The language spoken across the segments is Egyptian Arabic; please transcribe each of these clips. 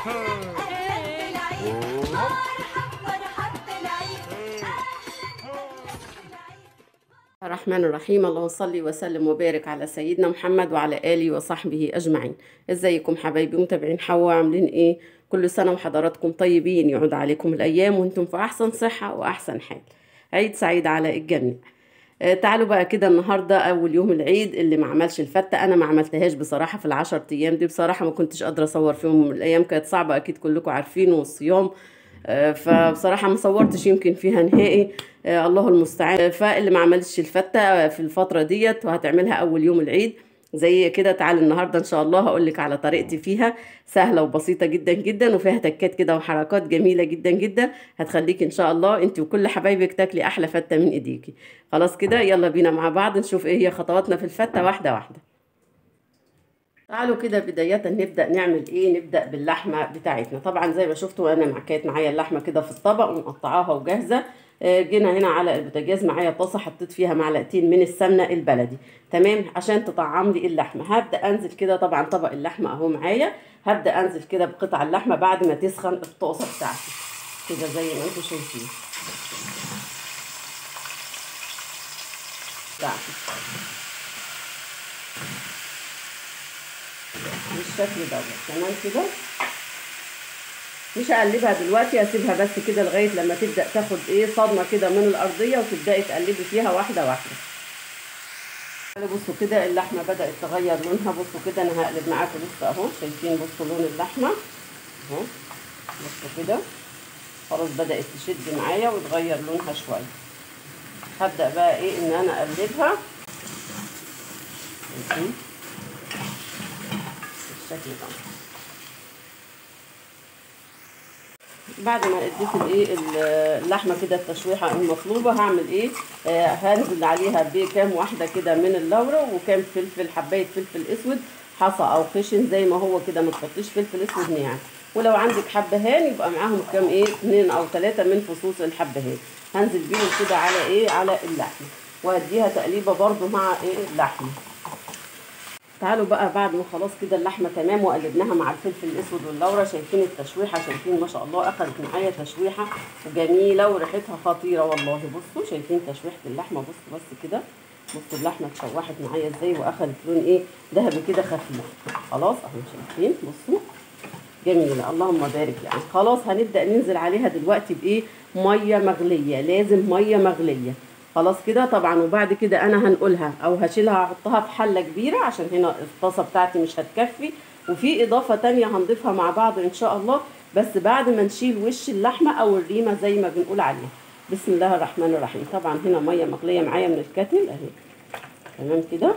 الرحمن الرحيم اللهم صل وسلم وبارك على سيدنا محمد وعلى آله وصحبه أجمعين ازيكم حبايبي متابعين حوا عاملين ايه كل سنة وحضراتكم طيبين يعود عليكم الأيام وانتم في أحسن صحة وأحسن حال عيد سعيد على الجميع آه، تعالوا بقى كده النهارده اول يوم العيد اللي ما عملش الفته انا ما عملتهاش بصراحه في العشر ايام دي بصراحه ما كنتش قادره اصور فيهم الايام كانت صعبه اكيد كلكم عارفين والصيام آه، فبصراحه ما صورتش يمكن فيها نهائي آه، الله المستعان آه، فاللي ما عملش الفته في الفتره ديت وهتعملها اول يوم العيد زي كده تعالى النهارده ان شاء الله هقول لك على طريقتي فيها سهله وبسيطه جدا جدا وفيها تكات كده وحركات جميله جدا جدا هتخليك ان شاء الله انت وكل حبايبك تاكلي احلى فته من ايديكي خلاص كده يلا بينا مع بعض نشوف ايه هي خطواتنا في الفته واحده واحده تعالوا كده بداية نبدأ نعمل ايه نبدأ باللحمة بتاعتنا طبعا زي ما شفتوا انا مع كانت معايا اللحمة كده في الطبق ومقطعاها وجاهزة آه، جينا هنا على البوتاجاز معايا طاسة حطيت فيها معلقتين من السمنة البلدي تمام عشان تطعم لي اللحمة هبدأ انزل كده طبعا طبق اللحمة اهو معايا هبدأ انزل كده بقطع اللحمة بعد ما تسخن الطاسة بتاعتي كده زي ما انتم شايفين بتاعتي بالشكل دوت تمام كده مش هقلبها دلوقتي هسيبها بس كده لغايه لما تبدا تاخد ايه صدمه كده من الارضيه وتبداي تقلبي فيها واحده واحده بصوا كده اللحمه بدات تغير لونها بصوا كده انا هقلب معاكم بصوا اهو شايفين بصوا لون اللحمه اهو بصوا كده خلاص بدات تشد معايا وتغير لونها شويه هبدا بقى ايه ان انا اقلبها شايفين بالشكل ده بعد ما اديت الايه اللحمه كده التشويحه المطلوبه هعمل ايه آه هنزل عليها بكام واحده كده من اللورة وكام فلفل حبايه فلفل اسود حصى او خشن زي ما هو كده ما تحطيش فلفل اسود ناعم ولو عندك حبهان يبقى معاهم كام ايه اتنين او ثلاثه من فصوص الحبهان هنزل بيهم كده على ايه على اللحمه واديها تقليبه برده مع ايه اللحمه تعالوا بقى بعد ما خلاص كده اللحمه تمام وقلبناها مع الفلفل الاسود واللورة شايفين التشويحه شايفين ما شاء الله اخذت معايا تشويحه وجميله وريحتها خطيره والله بصوا شايفين تشويحه اللحمه بصوا بس كده بصوا اللحمه اتشوحت معايا ازاي واخذت لون ايه ذهبي كده خفيف خلاص اهو شايفين بصوا جميله اللهم بارك يعني خلاص هنبدا ننزل عليها دلوقتي بايه ميه مغليه لازم ميه مغليه خلاص كده طبعا وبعد كده انا هنقولها او هشيلها هحطها في حله كبيره عشان هنا الطاسه بتاعتي مش هتكفي وفي اضافه تانية هنضيفها مع بعض ان شاء الله بس بعد ما نشيل وش اللحمه او الريمه زي ما بنقول عليها بسم الله الرحمن الرحيم طبعا هنا ميه مغليه معايا من الكتل اهي تمام كده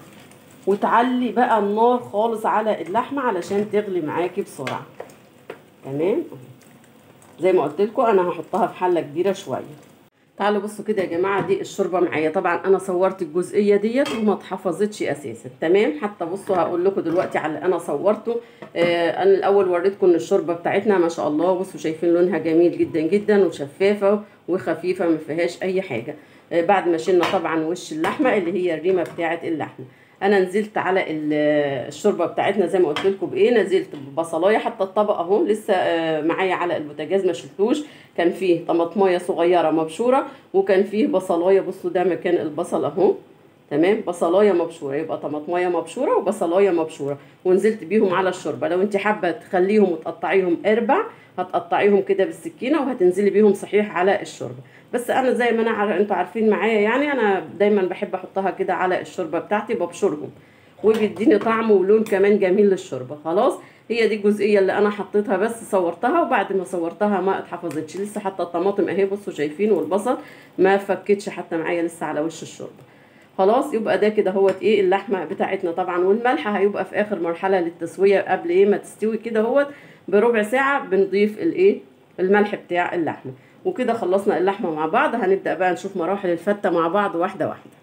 وتعلي بقى النار خالص على اللحمه علشان تغلي معاكي بسرعه تمام زي ما قلت لكم انا هحطها في حله كبيره شويه تعالوا بصوا كده يا جماعه دي الشوربه معايا طبعا انا صورت الجزئيه ديت وما اتحفظتش اساسا تمام حتى بصوا هقول لكم دلوقتي على اللي انا صورته آه انا الاول وريتكم ان الشوربه بتاعتنا ما شاء الله بصوا شايفين لونها جميل جدا جدا وشفافه وخفيفه ما فيهاش اي حاجه آه بعد ما شلنا طبعا وش اللحمه اللي هي الريمه بتاعه اللحمه انا نزلت على الشوربه بتاعتنا زي ما قلت لكم بايه نزلت ببصلايه حتى الطبق اهو لسه معايا على البوتاجاز ما شلتوش كان فيه طماطمايه صغيره مبشوره وكان فيه بصلايه بصوا ده مكان البصل اهو تمام بصلايه مبشوره يبقى طماطمايه مبشوره وبصلايه مبشوره ونزلت بيهم على الشوربه لو انت حابه تخليهم وتقطعيهم اربع هتقطعيهم كده بالسكينه وهتنزلي بيهم صحيح على الشوربه بس انا زي ما انا عار... انتوا عارفين معايا يعني انا دايما بحب احطها كده على الشوربه بتاعتي ببشرهم وبيديني طعم ولون كمان جميل للشوربه خلاص هي دي الجزئيه اللي انا حطيتها بس صورتها وبعد ما صورتها ما اتحفظتش لسه حتى الطماطم اهي بصوا شايفين والبصل ما فكتش حتى معايا لسه على وش الشوربه خلاص يبقى ده كده هوت ايه اللحمه بتاعتنا طبعا والملح هيبقى في اخر مرحله للتسويه قبل ايه ما تستوي كده هوت بربع ساعه بنضيف الايه الملح بتاع اللحمه وكده خلصنا اللحمه مع بعض هنبدا بقى نشوف مراحل الفته مع بعض واحده واحده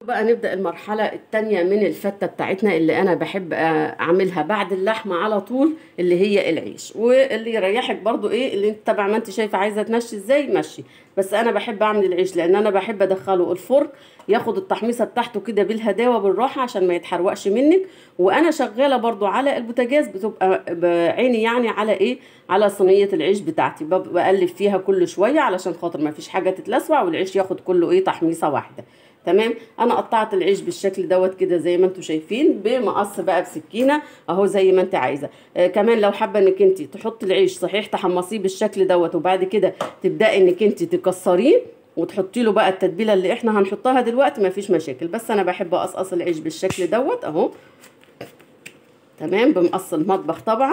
بقى نبدأ المرحلة التانية من الفتة بتاعتنا اللي أنا بحب أعملها بعد اللحمة على طول اللي هي العيش واللي يريحك برضو إيه اللي أنت تبع ما أنت شايفة عايزة تمشي إزاي مشي بس أنا بحب أعمل العيش لأن أنا بحب أدخله الفرن ياخد التحميصة بتاعته كده بالهداوة بالراحة عشان ما يتحرقش منك وأنا شغالة برضو على البوتاجاز بتبقى بعيني يعني على إيه على صينية العيش بتاعتي بقلب فيها كل شوية علشان خاطر ما فيش حاجة تتلسوع والعيش ياخد كله إيه تحميصة واحدة تمام انا قطعت العيش بالشكل دوت كده زي ما انتم شايفين بمقص بقى بسكينه اهو زي ما انت عايزه آه كمان لو حابه انك انت تحطي العيش صحيح تحمصيه بالشكل دوت وبعد كده تبداي انك انت تكسريه وتحطي له بقى التتبيله اللي احنا هنحطها دلوقتي مفيش مشاكل بس انا بحب اقصقص العيش بالشكل دوت اهو تمام بمقص المطبخ طبعا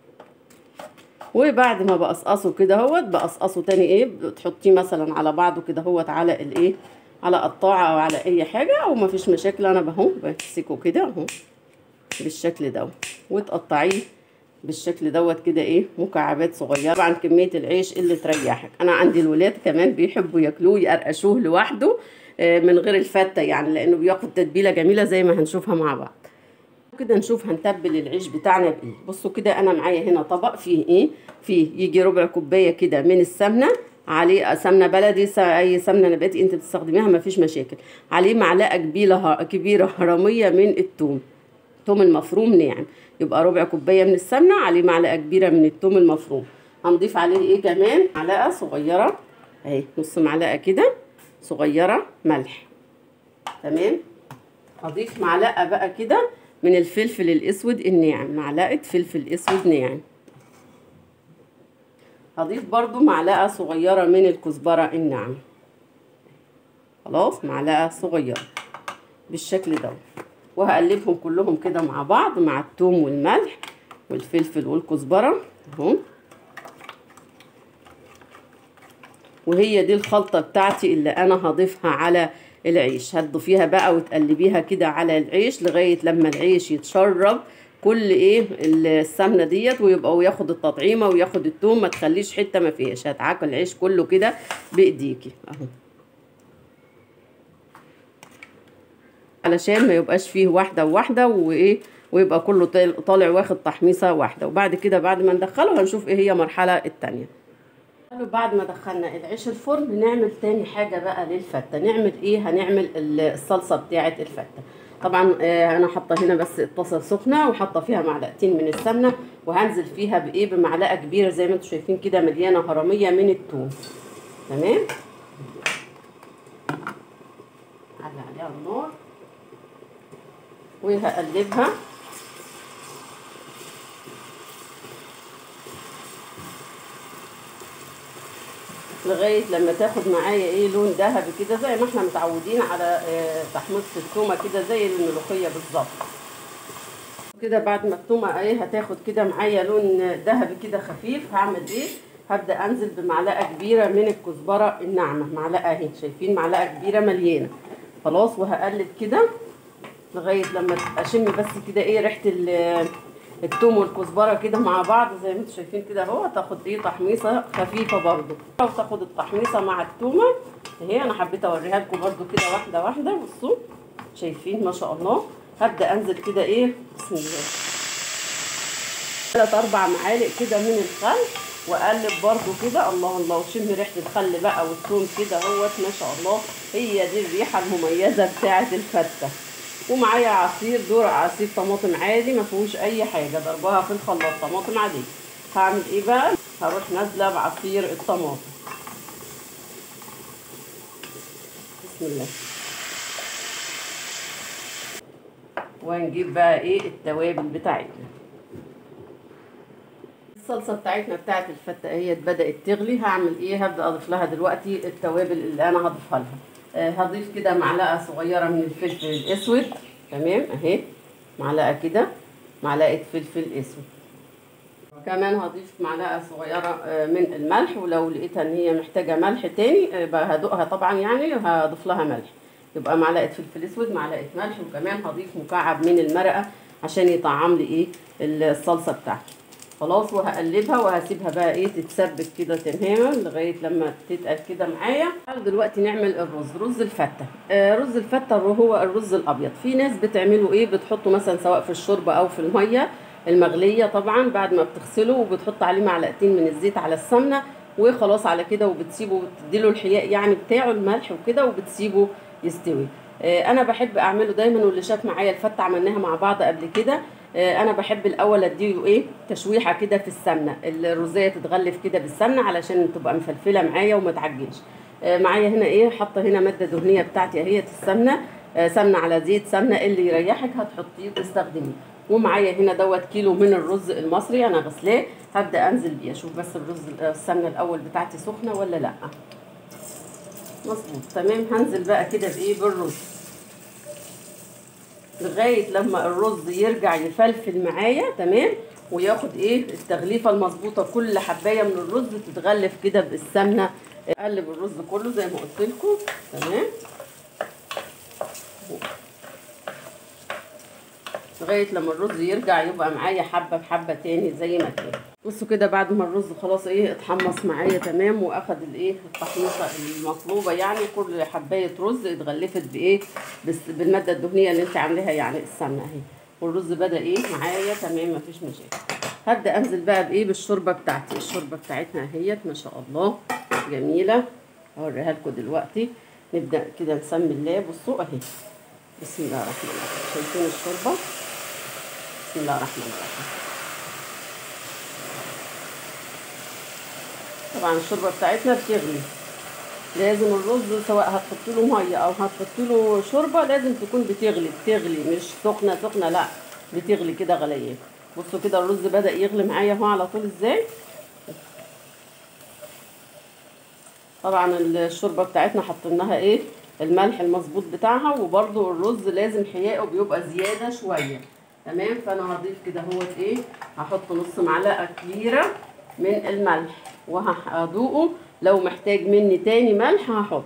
وبعد ما بقصقصه كده اهوت بقصقصه تاني ايه بتحطيه مثلا على بعضه كده اهوت على الايه على قطاعه او على اي حاجه او ما فيش مشاكل انا بهو بمسكه كده اهو بالشكل دوت وتقطعيه بالشكل دوت كده ايه مكعبات صغيره طبعا كميه العيش اللي تريحك انا عندي الولاد كمان بيحبوا ياكلوه يقرقشوه لوحده من غير الفته يعني لانه بياخد تتبيله جميله زي ما هنشوفها مع بعض كده نشوف هنتبل العيش بتاعنا بايه بصوا كده انا معايا هنا طبق فيه ايه فيه يجي ربع كوبايه كده من السمنه عليه سمنه بلدي اي سمنه نباتي انت بتستخدميها مفيش مشاكل عليه معلقه كبيره كبيره هرميه من الثوم الثوم المفروم ناعم يبقى ربع كوبايه من السمنه عليه معلقه كبيره من الثوم المفروم هنضيف عليه ايه كمان معلقه صغيره اهي نص معلقه كده صغيره ملح تمام هضيف معلقه بقى كده من الفلفل الاسود الناعم معلقه فلفل اسود ناعم هضيف برضو معلقة صغيرة من الكزبرة الناعمة خلاص معلقة صغيرة بالشكل ده وهقلبهم كلهم كده مع بعض مع الثوم والملح والفلفل والكزبرة اهو وهي دي الخلطة بتاعتي اللي انا هضيفها على العيش هتضيفيها بقى وتقلبيها كده على العيش لغاية لما العيش يتشرب كل ايه السمنه ديت ويبقى وياخد التطعيمه وياخد التوم ما تخليش حته ما فيهاش هتعاكل العيش كله كده بايديكي اهو علشان ما يبقاش فيه واحده وواحده وايه ويبقى كله طالع واخد تحميصه واحده وبعد كده بعد ما ندخله هنشوف ايه هي المرحله الثانيه بعد ما دخلنا العيش الفرن نعمل تاني حاجه بقى للفته نعمل ايه هنعمل الصلصه بتاعه الفته طبعا انا حاطه هنا بس الطاسه سخنه وحاطه فيها معلقتين من السمنه وهنزل فيها بايه بمعلقه كبيره زي ما انتم شايفين كده مليانه هرميه من الثوم تمام على عليها النار وهقلبها لغايه لما تاخد معايا ايه لون ذهبي كده زي ما احنا متعودين على اه تحميص التومه كده زي الملوخيه بالظبط كده بعد ما التومه ايه هتاخد كده معايا لون ذهبي كده خفيف هعمل ايه هبدا انزل بمعلقه كبيره من الكزبره الناعمه معلقه اهي شايفين معلقه كبيره مليانه خلاص وهقلب كده لغايه لما اشم بس كده ايه ريحه التوم والكزبره كده مع بعض زي ما انتم شايفين كده اهو تاخد ايه تحميصه خفيفه برده وتاخد التحميصه مع التومه اهي انا حبيت اوريها لكم برده كده واحده واحده بصوا شايفين ما شاء الله هبدا انزل كده ايه بسم الله ثلاث اربع معالق كده من الخل واقلب برده كده الله الله وشم ريحه الخل بقى والثوم كده اهوت ما شاء الله هي دي الريحه المميزه بتاعه الفته ومعايا عصير دور عصير طماطم عادي ما فيهوش اي حاجه ضربها في الخلاط طماطم عاديه هعمل ايه بقى هروح نازله بعصير الطماطم بسم الله وهنجيب بقى ايه التوابل بتاعتنا الصلصه بتاعتنا بتاعت الفته اهي بدات تغلي هعمل ايه هبدا اضيف لها دلوقتي التوابل اللي انا هضيفها لها آه هضيف كده معلقه صغيره من الفلفل الاسود تمام اهي معلقه كده معلقه فلفل اسود كمان هضيف معلقه صغيره من الملح ولو لقيتها ان هي محتاجه ملح تاني هدوقها طبعا يعني هضيف لها ملح يبقى معلقه فلفل اسود معلقه ملح وكمان هضيف مكعب من المرقه عشان يطعم لي ايه الصلصه بتاعتي خلاص وهقلبها وهسيبها بقى ايه تتسبك كده تماما لغايه لما تتقل كده معايا تعالوا دلوقتي نعمل الرز رز الفته آه رز الفته هو الرز الابيض في ناس بتعمله ايه بتحطه مثلا سواء في الشوربه او في الميه المغليه طبعا بعد ما بتغسله وبتحط عليه معلقتين من الزيت على السمنه وخلاص على كده وبتسيبه وتديله الحياء يعني بتاعه الملح وكده وبتسيبه يستوي آه انا بحب اعمله دايما واللي شاف معايا الفته عملناها مع بعض قبل كده آه انا بحب الاول اديله ايه تشويحه كده في السمنه الرزيه تتغلف كده بالسمنه علشان تبقى مفلفله معايا وما تعجنش آه معايا هنا ايه حاطه هنا ماده دهنيه بتاعتي اهيت السمنه آه سمنه على زيت سمنه اللي يريحك هتحطيه وتستخدميه ومعايا هنا دوت كيلو من الرز المصري انا غسلاه هبدا انزل بيه اشوف بس الرز السمنه الاول بتاعتي سخنه ولا لا مظبوط تمام هنزل بقى كده بايه بالرز لغايه لما الرز يرجع يفلفل معايا تمام وياخد ايه التغليفه المظبوطه كل حبايه من الرز تتغلف كده بالسمنه اقلب الرز كله زي ما قلت لكم تمام لغايه لما الرز يرجع يبقى معايا حبه بحبه تاني زي ما كان بصوا كده بعد ما الرز خلاص ايه اتحمص معايا تمام واخد الايه التحميصه المطلوبه يعني كل حبايه رز اتغلفت بايه بس بالماده الدهنيه اللي انت عاملاها يعني السمنه اهي والرز بدا ايه معايا تمام مفيش مشاكل هبدا انزل بقى بايه بالشوربه بتاعتي الشوربه بتاعتنا اهيت ما شاء الله جميله هوريها لكم دلوقتي نبدا كده نسمي الله بصوا اهي بسم الله الرحمن الرحيم شايفين الشوربه بسم الله الرحمن الرحيم طبعا الشوربه بتاعتنا بتغلي لازم الرز سواء هتحط له ميه او هتحط له شوربه لازم تكون بتغلي بتغلي مش سخنه سخنه لا بتغلي كده غليان بصوا كده الرز بدا يغلي معايا اهو على طول ازاي طبعا الشوربه بتاعتنا حطيناها ايه الملح المظبوط بتاعها وبرده الرز لازم حياءه بيبقى زياده شويه تمام فانا هضيف كده اهوت ايه هحط نص معلقه كبيره من الملح وهدوقه لو محتاج مني تاني ملح هحط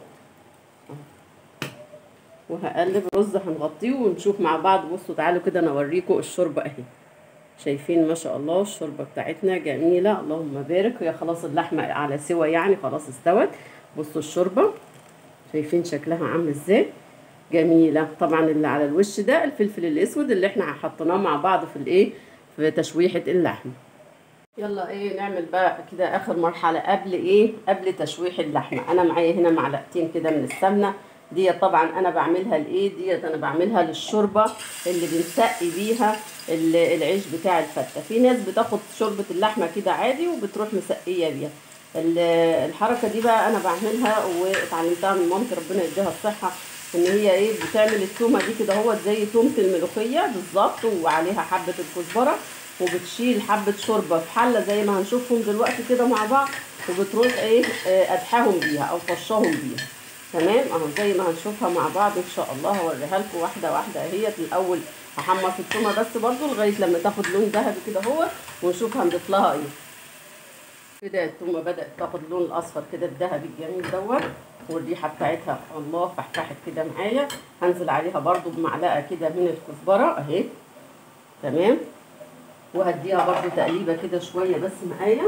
وهقلب الرز هنغطيه ونشوف مع بعض بصوا تعالوا كده انا اوريكم الشوربه اهي شايفين ما شاء الله الشوربه بتاعتنا جميله اللهم بارك هي خلاص اللحمه على سوا يعني خلاص استوت بصوا الشوربه شايفين شكلها عامل ازاي جميله طبعا اللي على الوش ده الفلفل الاسود اللي احنا حطيناه مع بعض في الايه في تشويحه اللحم يلا ايه نعمل بقى كده اخر مرحله قبل ايه قبل تشويح اللحمه انا معايا هنا معلقتين كده من السمنه ديت طبعا انا بعملها لايه ديت انا بعملها للشوربه اللي بنسقي بيها العيش بتاع الفته في ناس بتاخد شوربه اللحمه كده عادي وبتروح مسقيه بيها الحركه دي بقى انا بعملها واتعلمتها من مامتي ربنا يديها الصحه ان هي ايه بتعمل التومه دي كده هو زي تومه الملوخيه بالظبط وعليها حبه الكزبره وبتشيل حبه شوربه في حله زي ما هنشوفهم دلوقتي كده مع بعض وبتروح ايه ادحاهم بيها او فشاهم بيها تمام اهو زي ما هنشوفها مع بعض ان شاء الله هوريها لكم واحده واحده اهيت الاول هحمص التومه بس برضو لغايه لما تاخد لون ذهبي كده هو ونشوف هنضيف لها ايه كده التومه بدات تاخد اللون الاصفر كده الذهبي الجميل دوت والريحه بتاعتها الله فحفحت كده معايا هنزل عليها برضو بمعلقه كده من الكزبره اهي تمام وهديها برضو تقليبه كده شويه بس معايا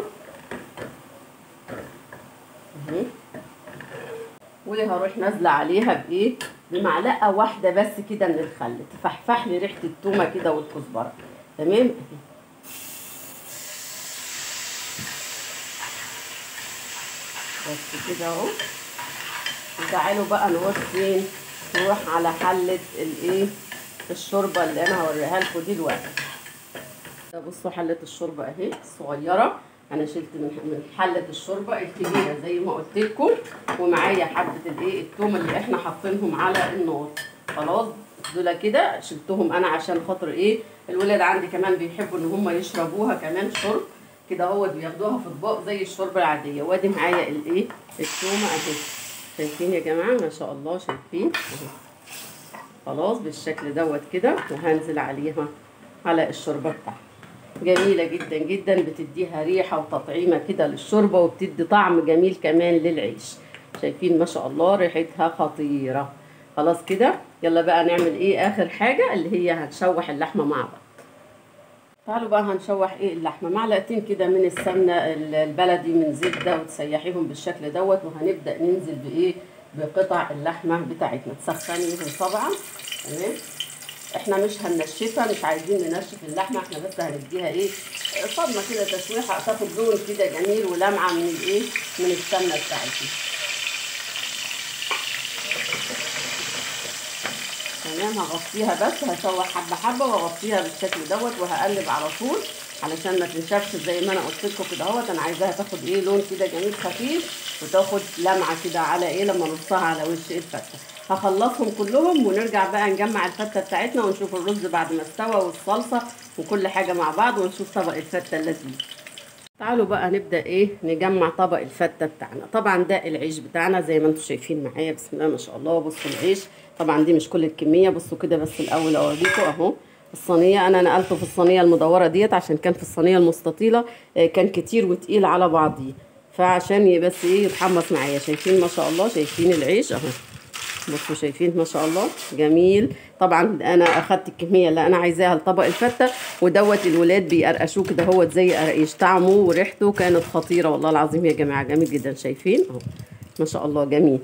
اهي وهروح نازله عليها بايه بمعلقه واحده بس كده من الخل تفحفح لي ريحه التومه كده والكزبره تمام اهي بس كده اهو وتعالوا بقى نروح فين نروح على حله الايه الشوربه اللي انا هوريها لكم دي دلوقتي ده بصوا حله الشوربه اهي الصغيره انا شلت من من حله الشوربه الكبيره زي ما قلت لكم ومعايا حبه الايه التوم اللي احنا حاطينهم على النار خلاص دول كده شلتهم انا عشان خاطر ايه الولاد عندي كمان بيحبوا ان هم يشربوها كمان شرب كده هو بياخدوها في اطباق زي الشوربه العاديه وادي معايا الايه التومه اهي شايفين يا جماعه ما شاء الله شايفين اهي خلاص بالشكل دوت كده وهنزل عليها على الشوربه بتاعتي جميله جدا جدا بتديها ريحه وتطعيمه كده للشوربه وبتدي طعم جميل كمان للعيش شايفين ما شاء الله ريحتها خطيره خلاص كده يلا بقى نعمل ايه اخر حاجه اللي هي هنشوح اللحمه مع بعض تعالوا بقى هنشوح ايه اللحمه معلقتين كده من السمنه ال- البلدي من زبده وتسيحيهم بالشكل دوت وهنبدا ننزل بايه بقطع اللحمه بتاعتنا تسخنيهم طبعا تمام احنا مش هننشفها مش عايزين ننشف اللحمه احنا بس هنديها ايه صدمه كده تشويحه تاخد لون كده جميل ولمعه من الايه من السمنه بتاعتنا تمام هغطيها بس هشوح حبه حبه واغطيها بالشكل دوت وهقلب على طول علشان ما تنشفش زي ما انا قلت لكم كده اهوت انا عايزاها تاخد ايه لون كده جميل خفيف وتاخد لمعه كده على ايه لما نرصها على وش الفته هخلصهم كلهم ونرجع بقى نجمع الفته بتاعتنا ونشوف الرز بعد ما استوى والصلصه وكل حاجه مع بعض ونشوف طبق الفته اللذيذ تعالوا بقى نبدا ايه نجمع طبق الفته بتاعنا طبعا ده العيش بتاعنا زي ما انتم شايفين معايا بسم الله ما شاء الله بصوا العيش طبعا دي مش كل الكميه بصوا كده بس الاول اوريكم اهو الصينيه انا نقلته في الصينيه المدوره ديت عشان كان في الصينيه المستطيله آه، كان كتير وتقيل على بعضيه فعشان ي- بس ايه يتحمص معايا شايفين ما شاء الله شايفين العيش اهو بصوا شايفين ما شاء الله جميل طبعا انا اخدت الكميه اللي انا عايزاها لطبق الفته ودوت الولاد بيقرقشوه كده هو زي قرقيش طعمه وريحته كانت خطيره والله العظيم يا جماعه جميل جدا شايفين اهو ما شاء الله جميل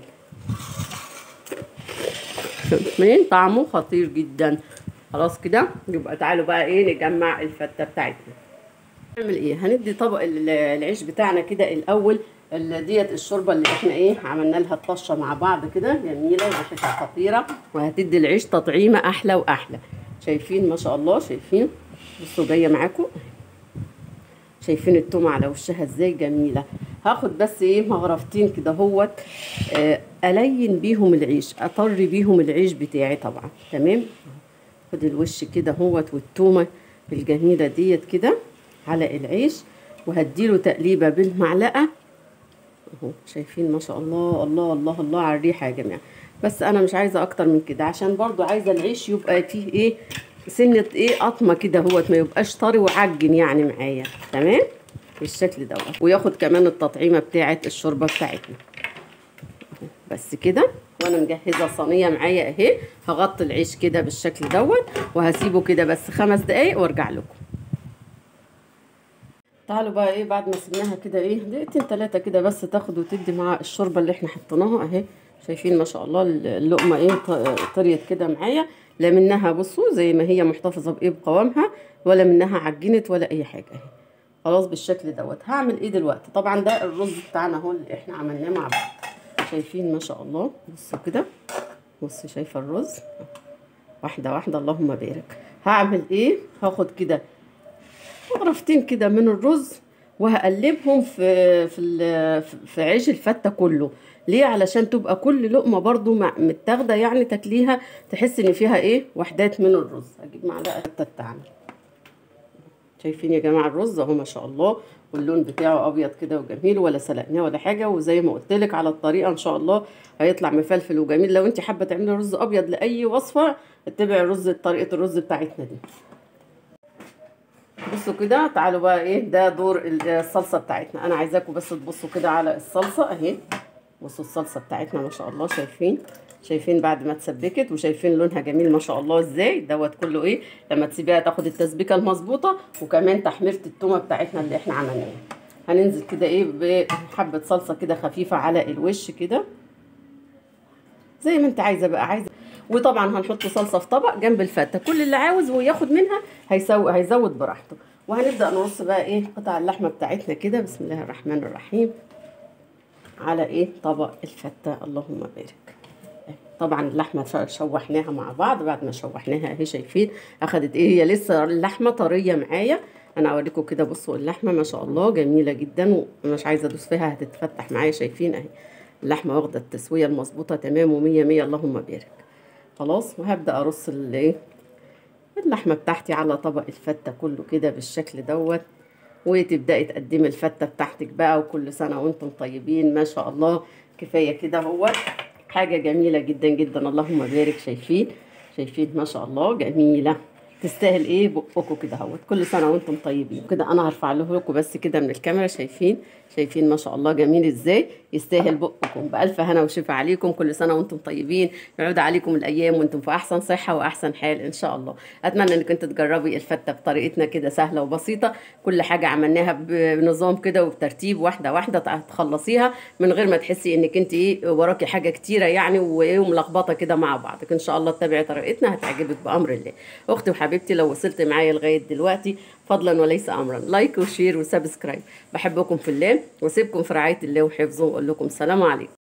شايفين طعمه خطير جدا خلاص كده يبقى تعالوا بقى ايه نجمع الفته بتاعتنا نعمل ايه هندي طبق ال- العيش بتاعنا كده الاول ال- ديت الشوربه اللي احنا ايه عملنا لها الطشه مع بعض كده جميله وريحتها خطيره وهتدي العيش تطعيمه احلى واحلى شايفين ما شاء الله شايفين بصوا جايه معاكم شايفين التومه على وشها ازاي جميله هاخد بس ايه مغرفتين كده هوت آه، الين بيهم العيش اطر بيهم العيش بتاعي طبعا تمام خد الوش كده هوت والتومه الجميله ديت كده على العيش وهديله تقليبه بالمعلقه اهو شايفين ما شاء الله الله الله الله على الريحه يا جماعه بس انا مش عايزه اكتر من كده عشان برضو عايزه العيش يبقى فيه ايه سنه ايه قطمه كده هوت ما يبقاش طري وعجن يعني معايا تمام بالشكل دوت وياخد كمان التطعيمه بتاعه الشوربه بتاعتنا أهو، بس كده وانا مجهزه صينيه معايا اهي هغطي العيش كده بالشكل دوت وهسيبه كده بس خمس دقايق وارجع لكم تعالوا بقى ايه بعد ما سيبناها كده ايه دقيقتين ثلاثه كده بس تاخد وتدي مع الشوربه اللي احنا حطيناها اهي شايفين ما شاء الله اللقمه ايه ط- طريت كده معايا لا منها بصوا زي ما هي محتفظه بايه بقوامها ولا منها عجنت ولا اي حاجه اهي خلاص بالشكل دوت هعمل ايه دلوقتي طبعا ده الرز بتاعنا اهو اللي احنا عملناه مع بعض شايفين ما شاء الله بصوا كده بصوا شايفه الرز واحده واحده اللهم بارك هعمل ايه هاخد كده غرفتين كده من الرز وهقلبهم في في ال- في عيش الفته كله ليه علشان تبقى كل لقمه برضو مع- متاخده يعني تاكليها تحس ان فيها ايه وحدات من الرز اجيب معلقه الفته بتاعنا شايفين يا جماعه الرز اهو ما شاء الله واللون بتاعه ابيض كده وجميل ولا سلقناه ولا حاجه وزي ما قلت لك على الطريقه ان شاء الله هيطلع مفلفل وجميل لو انت حابه تعملي رز ابيض لاي وصفه اتبعي الرز طريقه الرز بتاعتنا دي بصوا كده تعالوا بقى ايه ده دور ال- الصلصه بتاعتنا انا عايزاكم بس تبصوا كده على الصلصه اهي بصوا الصلصه بتاعتنا ما شاء الله شايفين شايفين بعد ما اتسبكت وشايفين لونها جميل ما شاء الله ازاي دوت كله ايه لما تسيبيها تاخد التسبيكه المظبوطه وكمان تحميره التومه بتاعتنا اللي احنا عملناها هننزل كده ايه بحبه صلصه كده خفيفه على الوش كده زي ما انت عايزه بقى عايزه وطبعا هنحط صلصه في طبق جنب الفته كل اللي عاوز وياخد منها هيسوي هيزود براحته وهنبدا نرص بقى ايه قطع اللحمه بتاعتنا كده بسم الله الرحمن الرحيم على ايه طبق الفته اللهم بارك طبعا اللحمه ش- شوحناها مع بعض بعد ما شوحناها اهي شايفين اخدت ايه هي لسه اللحمه طريه معايا انا اوريكم كده بصوا اللحمه ما شاء الله جميله جدا ومش عايزه ادوس فيها هتتفتح معايا شايفين اهي اللحمه واخده التسويه المظبوطه تمام ومية مية اللهم بارك خلاص وهبدا ارص الايه اللحمه بتاعتي على طبق الفته كله كده بالشكل دوت وتبداي تقدمي الفته بتاعتك بقى وكل سنه وانتم طيبين ما شاء الله كفايه كده هو حاجه جميله جدا جدا اللهم بارك شايفين شايفين ما شاء الله جميله تستاهل ايه بقكم كده اهوت كل سنه وانتم طيبين كده انا هرفع له لكم بس كده من الكاميرا شايفين شايفين ما شاء الله جميل ازاي يستاهل بقكم بالف هنا وشفا عليكم كل سنه وانتم طيبين يعود عليكم الايام وانتم في احسن صحه واحسن حال ان شاء الله اتمنى انك انت تجربي الفته بطريقتنا كده سهله وبسيطه كل حاجه عملناها بنظام كده وبترتيب واحده واحده تخلصيها من غير ما تحسي انك انت ايه وراكي حاجه كتيره يعني وملخبطه كده مع بعضك ان شاء الله تتابعي طريقتنا هتعجبك بامر الله اختي وحبيبتي لو وصلت معايا لغايه دلوقتي فضلا وليس امرا لايك وشير وسبسكرايب بحبكم في الله واسيبكم في رعايه الله وحفظه واقول لكم سلام عليكم